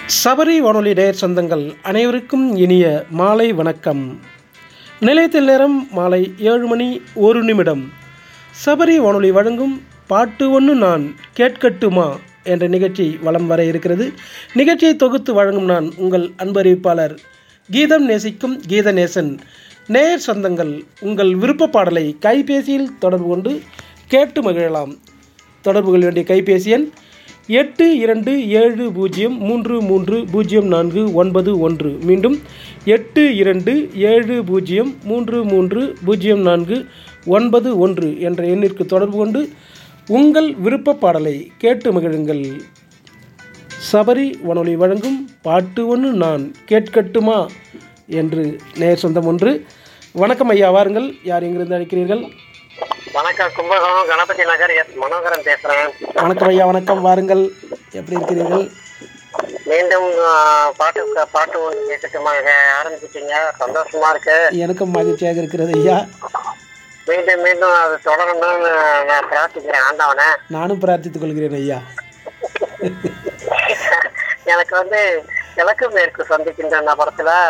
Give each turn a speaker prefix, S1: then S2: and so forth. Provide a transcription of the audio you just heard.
S1: சபரி வானொலி நேயர் சொந்தங்கள் அனைவருக்கும் இனிய மாலை வணக்கம் நிலையத்தில் நேரம் மாலை ஏழு மணி ஒரு நிமிடம் சபரி வானொலி வழங்கும் பாட்டு ஒன்று நான் கேட்கட்டுமா என்ற நிகழ்ச்சி வலம் வர இருக்கிறது நிகழ்ச்சியை தொகுத்து வழங்கும் நான் உங்கள் அன்பறிவிப்பாளர் கீதம் நேசிக்கும் கீதநேசன் நேயர் சொந்தங்கள் உங்கள் விருப்ப பாடலை கைபேசியில் தொடர்பு கொண்டு கேட்டு மகிழலாம் தொடர்பு கொள்ள வேண்டிய கைபேசி எண் எட்டு இரண்டு ஏழு பூஜ்ஜியம் மூன்று மூன்று பூஜ்ஜியம் நான்கு ஒன்பது ஒன்று மீண்டும் எட்டு இரண்டு ஏழு பூஜ்ஜியம் மூன்று மூன்று பூஜ்ஜியம் நான்கு ஒன்பது ஒன்று என்ற எண்ணிற்கு தொடர்பு கொண்டு உங்கள் விருப்ப பாடலை கேட்டு மகிழுங்கள் சபரி வானொலி வழங்கும் பாட்டு ஒன்று நான் கேட்கட்டுமா என்று நேர் சொந்தம் ஒன்று வணக்கம் ஐயா வாருங்கள் யார் எங்கிருந்து அழைக்கிறீர்கள்
S2: வணக்கம் கும்பகோணம் கணபதி நகர் எஸ் மனோகரன் பேசுறேன்
S1: வணக்கம் ஐயா வணக்கம் வாருங்கள் எப்படி இருக்கிறீர்கள்
S2: மீண்டும் ஆ, பாட்டு பாட்டு ஒன்று கேட்கட்டுமா ஆரம்பிச்சிட்டீங்க சந்தோஷமா இருக்கு
S1: எனக்கும் மகிழ்ச்சியாக இருக்கிறது ஐயா
S2: மீண்டும் மீண்டும் அது தொடரணும்னு நான் பிரார்த்திக்கிறேன் ஆண்டவனை
S1: நானும் பிரார்த்தித்துக் கொள்கிறேன் ஐயா
S2: எனக்கு வந்து கிழக்கு மேற்கு சந்திக்கின்ற படத்துல